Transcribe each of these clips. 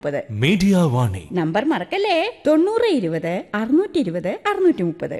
മുപ്പത് മീഡിയ വാണി നമ്പർ മറക്കല്ലേ തൊണ്ണൂറ് ഇരുപത് അറുന്നൂറ്റി ഇരുപത് അറുന്നൂറ്റി മുപ്പത്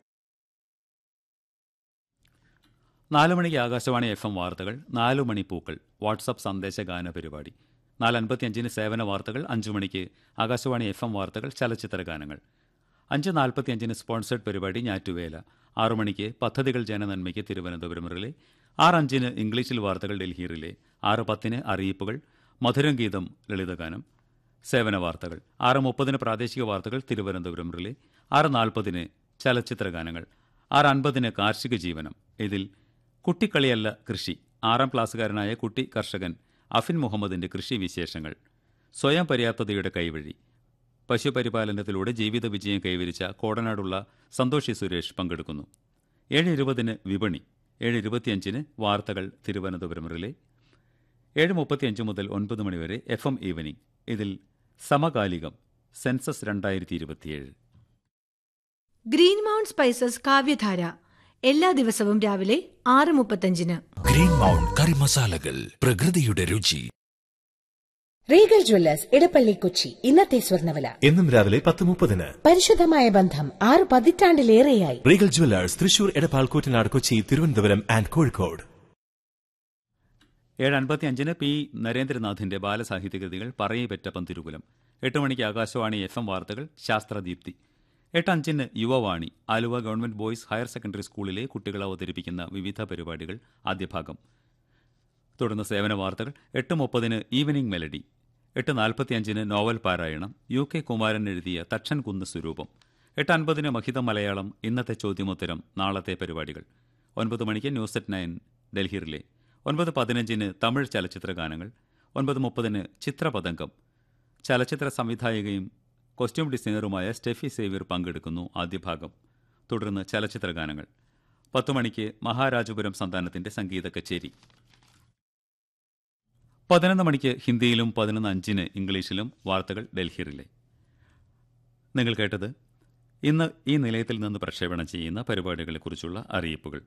നാല് മണിക്ക് ആകാശവാണി എഫ് എം വാർത്തകൾ നാലു മണി പൂക്കൾ വാട്സപ്പ് സന്ദേശ ഗാന പരിപാടി നാല് അൻപത്തിയഞ്ചിന് സേവന വാർത്തകൾ അഞ്ചു മണിക്ക് ആകാശവാണി എഫ് എം വാർത്തകൾ ചലച്ചിത്ര ഗാനങ്ങൾ അഞ്ച് നാൽപ്പത്തിയഞ്ചിന് സ്പോൺസേഡ് പരിപാടി ഞാറ്റുവേല ആറു മണിക്ക് പദ്ധതികൾ ജനനന്മയ്ക്ക് തിരുവനന്തപുരം റിലേ ആറ് അഞ്ചിന് ഇംഗ്ലീഷിൽ വാർത്തകൾ ഡൽഹി റിലേ ആറ് പത്തിന് അറിയിപ്പുകൾ മധുരം ഗീതം ലളിതഗാനം സേവന വാർത്തകൾ ആറ് മുപ്പതിന് പ്രാദേശിക വാർത്തകൾ തിരുവനന്തപുരം റിലേ ആറ് നാൽപ്പതിന് ചലച്ചിത്ര ഗാനങ്ങൾ ആറ് അൻപതിന് കാർഷിക ജീവനം ഇതിൽ കുട്ടിക്കളിയല്ല കൃഷി ആറാം ക്ലാസ്സുകാരനായ കുട്ടി കർഷകൻ അഫിൻ മുഹമ്മദിന്റെ കൃഷി വിശേഷങ്ങൾ സ്വയം പര്യാപ്തതയുടെ കൈവഴി പശുപരിപാലനത്തിലൂടെ ജീവിത വിജയം കൈവരിച്ച കോടനാടുള്ള സന്തോഷി സുരേഷ് പങ്കെടുക്കുന്നു ഏഴ് ഇരുപതിന് വിപണി ഏഴ് ഇരുപത്തിയഞ്ചിന് വാർത്തകൾ തിരുവനന്തപുരം റിലേ ഏഴ് മുപ്പത്തിയഞ്ച് മുതൽ ഒൻപത് മണിവരെ എഫ് എം ഈവനിംഗ് ഇതിൽ സമകാലികം സെൻസസ് രണ്ടായിരത്തി ഇരുപത്തിയേഴ് ഗ്രീൻ മൗണ്ട് സ്പൈസസ് കാവ്യധാര എല്ലാ ദിവസവും രാവിലെ ആറ് മുപ്പത്തഞ്ചിന് ഗ്രീൻ മൗണ്ട് കറി മസാലകൾ പ്രകൃതിയുടെ രുചി റീഗൽ ജ്വല്ലേഴ്സ് ഇടപ്പള്ളി കൊച്ചി ഇന്നത്തെ സ്വർണ്ണവില എന്നും രാവിലെ പത്ത് മുപ്പതിന് പരിശുദ്ധമായ ബന്ധം ആറ് പതിറ്റാണ്ടിലേറെയായി Regal jewellers Thrissur Edappal Koottanad Kochi Thiruvananthapuram and Kozhikode ഏഴ് അൻപത്തിയഞ്ചിന് പി നരേന്ദ്രനാഥിന്റെ ബാലസാഹിത്യകൃതികൾ പറയിപ്പറ്റപ്പം തിരുകുലം എട്ട് മണിക്ക് ആകാശവാണി എഫ് എം വാർത്തകൾ ശാസ്ത്രദീപ്തി എട്ട് അഞ്ചിന് Yuvavani Aluva government boys higher secondary സ്കൂളിലെ കുട്ടികൾ അവതരിപ്പിക്കുന്ന വിവിധ പരിപാടികൾ ആദ്യഭാഗം തുടർന്ന് സേവന വാർത്തകൾ എട്ട് മുപ്പതിന് ഈവനിംഗ് മെലഡി എട്ട് നാൽപ്പത്തിയഞ്ചിന് നോവൽ പാരായണം യു കെ കുമാരൻ എഴുതിയ തക്ഷൻ കുന്ന് സ്വരൂപം എട്ട് അൻപതിന് മഹിത മലയാളം ഇന്നത്തെ ചോദ്യോത്തരം നാളത്തെ പരിപാടികൾ ഒൻപത് മണിക്ക് news at nine Delhi relay ഒൻപത് പതിനഞ്ചിന് തമിഴ് ചലച്ചിത്ര ഗാനങ്ങൾ ഒൻപത് മുപ്പതിന് ചിത്രപതംഗം ചലച്ചിത്ര സംവിധായകയും കോസ്റ്റ്യൂം ഡിസൈനറുമായ സ്റ്റെഫി സേവ്യർ പങ്കെടുക്കുന്നു ആദ്യ ഭാഗം തുടർന്ന് ചലച്ചിത്ര ഗാനങ്ങൾ പത്തു മണിക്ക് മഹാരാജപുരം സന്താനത്തിന്റെ സംഗീത കച്ചേരി പതിനൊന്ന് മണിക്ക് ഹിന്ദിയിലും പതിനൊന്ന് അഞ്ചിന് ഇംഗ്ലീഷിലും വാർത്തകൾ ഡൽഹിയിലെ നിങ്ങൾ കേട്ടത് ഇന്ന് ഈ നിലയത്തിൽ നിന്ന് പ്രക്ഷേപണം ചെയ്യുന്ന പരിപാടികളെക്കുറിച്ചുള്ള അറിയിപ്പുകൾ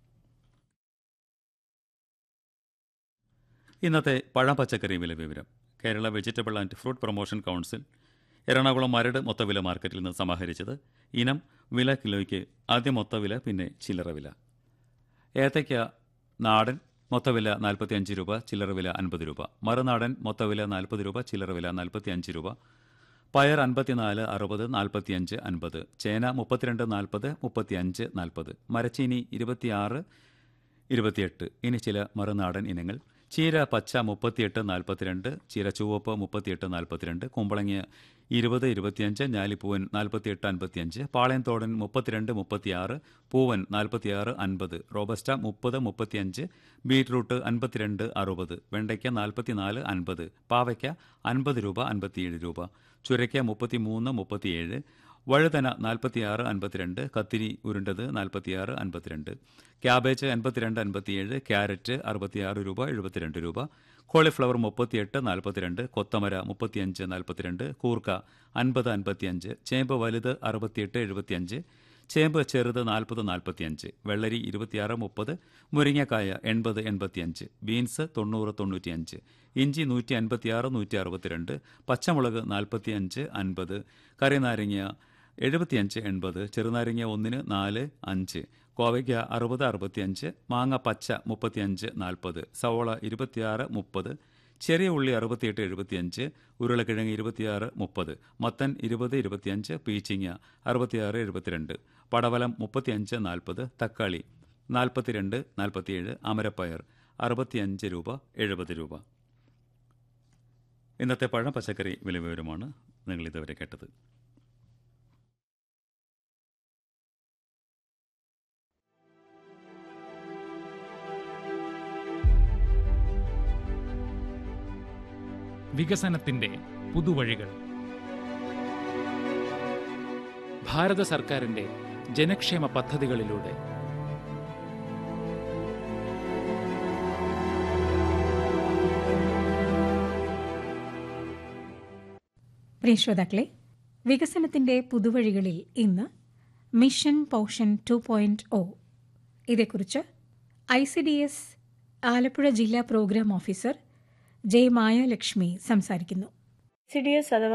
ഇന്നത്തെ പഴം പച്ചക്കറി വില വിവരം Kerala vegetable and fruit promotion council Ernakulam Maradu മൊത്തവില മാർക്കറ്റിൽ നിന്ന് സമാഹരിച്ചത് ഇനം വില കിലോയ്ക്ക് ആദ്യം മൊത്തവില പിന്നെ ചില്ലറ വില ഏത്തയ്ക്ക നാടൻ മൊത്തവില നാൽപ്പത്തിയഞ്ച് രൂപ ചില്ലറ വില അൻപത് രൂപ മറുനാടൻ മൊത്തവില നാൽപ്പത് രൂപ ചില്ലറ വില നാൽപ്പത്തിയഞ്ച് രൂപ പയർ അൻപത്തിനാല് അറുപത് നാൽപ്പത്തിയഞ്ച് അൻപത് ചേന മുപ്പത്തിരണ്ട് നാൽപ്പത് മുപ്പത്തിയഞ്ച് നാൽപ്പത് മരച്ചീനി ഇരുപത്തിയാറ് ഇരുപത്തിയെട്ട് ഇനി ചില മറുനാടൻ ഇനങ്ങൾ ചീര പച്ച മുപ്പത്തിയെട്ട് നാൽപ്പത്തിരണ്ട് ചീര ചുവപ്പ് മുപ്പത്തിയെട്ട് നാൽപ്പത്തിരണ്ട് കുമ്പളങ്ങ ഇരുപത് ഇരുപത്തിയഞ്ച് ഞാലിപ്പൂവൻ നാൽപ്പത്തിയെട്ട് അൻപത്തിയഞ്ച് പാളയംതോടൻ മുപ്പത്തിരണ്ട് മുപ്പത്തിയാറ് പൂവൻ നാൽപ്പത്തിയാറ് അൻപത് റോബസ്റ്റ മുപ്പത് മുപ്പത്തിയഞ്ച് ബീറ്റ്റൂട്ട് അൻപത്തിരണ്ട് അറുപത് വെണ്ടയ്ക്ക നാൽപ്പത്തിനാല് അൻപത് പാവയ്ക്ക അൻപത് രൂപ അൻപത്തിയേഴ് രൂപ ചുരയ്ക്ക മുപ്പത്തിമൂന്ന് മുപ്പത്തിയേഴ് വഴുതന നാൽപ്പത്തിയാറ് അൻപത്തിരണ്ട് കത്തിരി ഉരുണ്ടത് നാൽപ്പത്തിയാറ് അൻപത്തിരണ്ട് ക്യാബേജ് അൻപത്തിരണ്ട് അൻപത്തിയേഴ് ക്യാരറ്റ് അറുപത്തിയാറ് രൂപ എഴുപത്തിരണ്ട് രൂപ കോളിഫ്ലവർ മുപ്പത്തിയെട്ട് നാൽപ്പത്തിരണ്ട് കൊത്തമര മുപ്പത്തിയഞ്ച് നാൽപ്പത്തിരണ്ട് കൂർക്ക അൻപത് അൻപത്തിയഞ്ച് ചേമ്പ് വലുത് അറുപത്തിയെട്ട് എഴുപത്തിയഞ്ച് ചേമ്പ് ചെറുത് നാൽപ്പത് നാൽപ്പത്തിയഞ്ച് വെള്ളരി ഇരുപത്തിയാറ് മുപ്പത് മുരിങ്ങക്കായ എൺപത് എൺപത്തിയഞ്ച് ബീൻസ് തൊണ്ണൂറ് തൊണ്ണൂറ്റിയഞ്ച് ഇഞ്ചി നൂറ്റി അൻപത്തിയാറ് നൂറ്റി അറുപത്തിരണ്ട് പച്ചമുളക് നാൽപ്പത്തിയഞ്ച് അൻപത് കറിനാരങ്ങ എഴുപത്തിയഞ്ച് എൺപത് ചെറുനാരങ്ങ ഒന്നിന് നാല് അഞ്ച് കോവയ്ക്ക അറുപത് അറുപത്തിയഞ്ച് മാങ്ങ പച്ച മുപ്പത്തിയഞ്ച് നാൽപ്പത് സവോള ഇരുപത്തിയാറ് മുപ്പത് ചെറിയ ഉള്ളി അറുപത്തിയെട്ട് എഴുപത്തിയഞ്ച് ഉരുളക്കിഴങ്ങ് ഇരുപത്തിയാറ് മുപ്പത് മത്തൻ ഇരുപത് ഇരുപത്തിയഞ്ച് പീച്ചിങ്ങ അറുപത്തിയാറ് എഴുപത്തിരണ്ട് പടവലം മുപ്പത്തിയഞ്ച് നാൽപ്പത് തക്കാളി നാൽപ്പത്തിരണ്ട് നാൽപ്പത്തിയേഴ് അമരപ്പയർ അറുപത്തിയഞ്ച് രൂപ എഴുപത് രൂപ ഇന്നത്തെ പഴം പച്ചക്കറി വില വിവരമാണ് നിങ്ങൾ ഇതുവരെ കേട്ടത് വികസനത്തിന്റെ പുതുവഴികൾ ഭാരത സർക്കാരിന്റെ ജനക്ഷേമ പദ്ധതികളിലൂടെ പ്രിയ ശ്രോതാക്കളെ വികസനത്തിന്റെ പുതുവഴികളിൽ ഇന്ന് mission Poshan two point O ഇതേക്കുറിച്ച് I C D S Alappuzha ജില്ലാ പ്രോഗ്രാം ഓഫീസർ ജെ മായാലക്ഷ്മി സംസാരിക്കുന്നു സി ഡി എസ് അഥവാ